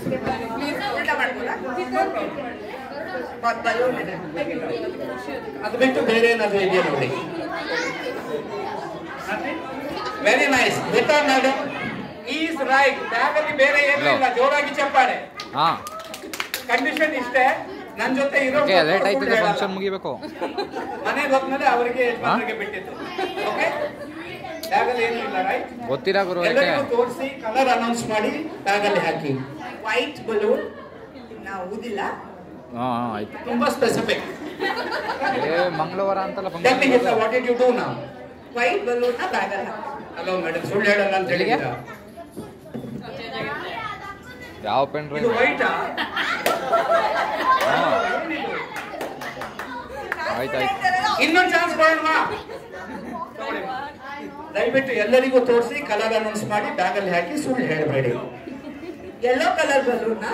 ಉಲ್ಟಾ ಮಾಡ್ಬೋದಾ ಬಲೂನ್ ಇದೆ ಅದು ಬಿಟ್ಟು ಬೇರೆ ಏನಾದ್ರು ಇದೆಯಾ ನೋಡಿ very nice Geetha madam is right bag ಅಲ್ಲಿ ಬೇರೆ ಏನೂ ಇಲ್ಲ ಜೋರಾಗಿ ಚಪ್ಪಾಳೆ ಹಾ ಕಂಡೀಷನ್ ಇಷ್ಟೇ ನನ್ ಜೊತೆ ಇರೋ ಓಕೆ ಲೇಟ್ ಮಕ್ಕಳು ಆಯ್ತದೆ ಹೇಳಲ್ಲ. ಫಂಕ್ಷನ್ ಮುಗಿಬೇಕು ಮನೆಗೆ ಹೋದ್ಮೇಲೆ ಅವರಿಗೆ ಯಜಮಾನರಿಗೆ ಬಿಟ್ಟಿತ್ತು ಓಕೆ ಬ್ಯಾಗ್ ಅಲ್ಲಿ ಏನೂ ಇಲ್ಲ ರೈಟ್ ಗೊತ್ತಿಲ್ಲ ಗುರು ಯಾಕೆ ಎಲ್ಲರಿಗೂ ತೋರಿಸಿ ಕಲರ್ ಅನೌನ್ಸ್ ಮಾಡಿ ಬ್ಯಾಗ್ ಅಲ್ಲಿ ಹಾಕಿ ವೈಟ್ ಬಲೂನ್ ನಾವು ಊದಿಲ್ಲ ಹಾ ಹಾ, ಆಯ್ತು ತುಂಬಾ ಸ್ಪೆಸಿಫಿಕ್ ಏ ಮಂಗಳವಾರ ಅಂತಲ್ಲ tell me function what did you do now white balloon ನ ಬ್ಯಾಗಲ್ಲಿ ಹಾಕಿ ಹಲೋ ಮೇಡಮ್ ಸುಳ್ಳು ಹೇಳಲ್ಲ ಅಂತ ಎಲ್ಲಿಗೆ? ಹೇಳಿದ್ದೀರಾ ಯಾವ ಪೆನ್ ಇದು ವೈಟಾ ಹಾ ಆಯ್ತು ಆಯ್ತು ಇನ್ನೊಂದು ಚಾನ್ಸ್ ಕೊಡೋಣವಾ ದಯವಿಟ್ಟು ಎಲ್ಲರಿಗೂ ತೋರಿಸಿ ಕಲರ್ ಅನೌನ್ಸ್ ಮಾಡಿ ಬ್ಯಾಗ್ ಅಲ್ಲಿ ಹಾಕಿ ಸುಳ್ಳು ಹೇಳಬೇಡಿ yellow colour balloon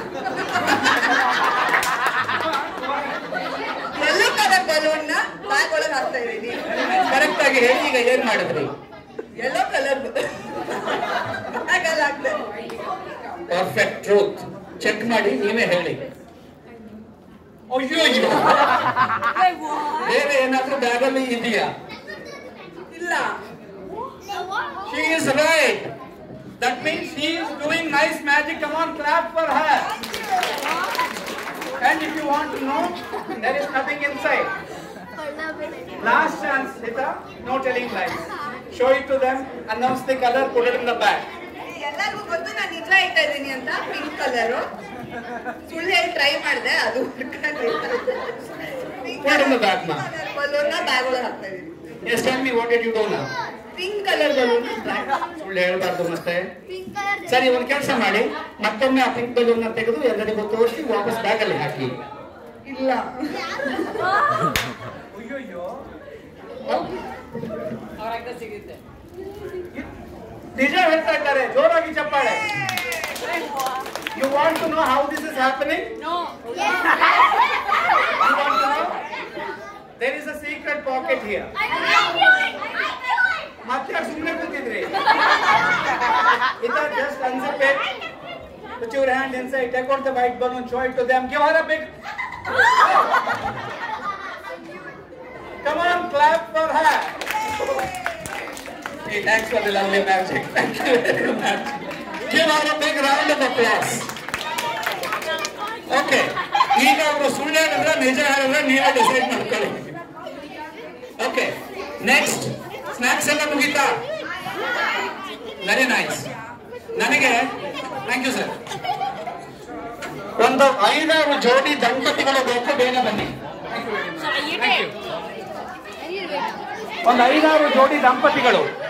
yellow colour balloon ನ ಬ್ಯಾಗ್ ಒಳಗೆ ಹಾಕ್ತಾ ಇದೀನಿ ಕರೆಕ್ಟ್ ಆಗಿ ಹೇಳಿ ಈಗ ಏನ್ ಮಾಡಿದ್ರಿ ಯೆಲ್ಲೋ ಕಲರ್ ಬ್ಯಾಗಲ್ಲಿ ಹಾಕ್ತೆ ಪರ್ಫೆಕ್ಟ್ ಟ್ರೂತ್ ಚೆಕ್ ಮಾಡಿ ನೀವೇ ಹೇಳಿ ಅಯ್ಯೋ ಅಯ್ಯೋ ಬೇರೆ ಏನಾದ್ರೂ ಬ್ಯಾಗ್ ಅಲ್ಲಿ ಇದೆಯಾ ಇಲ್ಲ She is right. That means she is doing nice magic. Come on, clap for her. And if you want to know, there is nothing inside. Last chance, Hita. No telling lies. Show it to them. Announce the color. Put it in the bag. ಎಲ್ಲರಿಗೂ ಗೊತ್ತು ನಾನು ನಿಜ ಹೇಳ್ತಾ ಇದ್ದೀನಿ ಅಂತ pink colour ಸುಳ್ಳು ಹೇಳಿ try ಮಾಡಿದೆ ಅದು Put in the bag, ma'am. Balloon ನ ಬ್ಯಾಗ್ ಒಳಗೆ ಹಾಕ್ತಾ ಇದೀನಿ Yes, tell me what did you do now? Pink colour balloon bag ಸುಳ್ಳು ಹೇಳ್ಬಾರ್ದು ಮತ್ತೆ ಸರಿ ಒಂದು ಕೆಲಸ ಮಾಡಿ ಮತ್ತೊಮ್ಮೆ ಆ ಪಿಂಕ್ ಬಲೂನ್ ತೆಗೆದು ಎಲ್ಲರಿಗೂ ತೋರಿಸಿ ವಾಪಸ್ ಬ್ಯಾಗ್ ಅಲ್ಲಿ ಹಾಕಿ ಇಲ್ಲ ನಿಜ ಹೇಳ್ತಾ ಇದ್ದಾರೆ ಜೋರಾಗಿ ಚಪ್ಪಾಳೆ you want to know how this is happening You want to know? There is a secret pocket here. ಮತ್ತೆ ಯಾಕೆ ಸುಮ್ಮನೆ ಕೂತಿದ್ರಿ It is just unzip it. Put your hand inside. Take out the white balloon. Show it to them. Give her a big. Come on, clap for her. Hey, thanks for the lovely magic. Thank you very much. Give her a big round of applause. Okay ಈಗ ಅವರು ಸುಳ್ಳು ಹೇಳಿದ್ರೆ ನಿಜ ಹೇಳಿದ್ರೆ ನೀವೇ decide ಮಾಡ್ಕೊಳ್ಳಿ okay next snacks ಎಲ್ಲ ಮುಗೀತಾ ವೆರಿ ನೈಸ್ ನನಗೆ ಥ್ಯಾಂಕ್ ಯು ಸರ್ ಒಂದು ಐದಾರು ಜೋಡಿ ದಂಪತಿಗಳು ಬೇಕು ಬೇಗ ಬನ್ನಿ ಒಂದು ಐದಾರು ಜೋಡಿ ದಂಪತಿಗಳು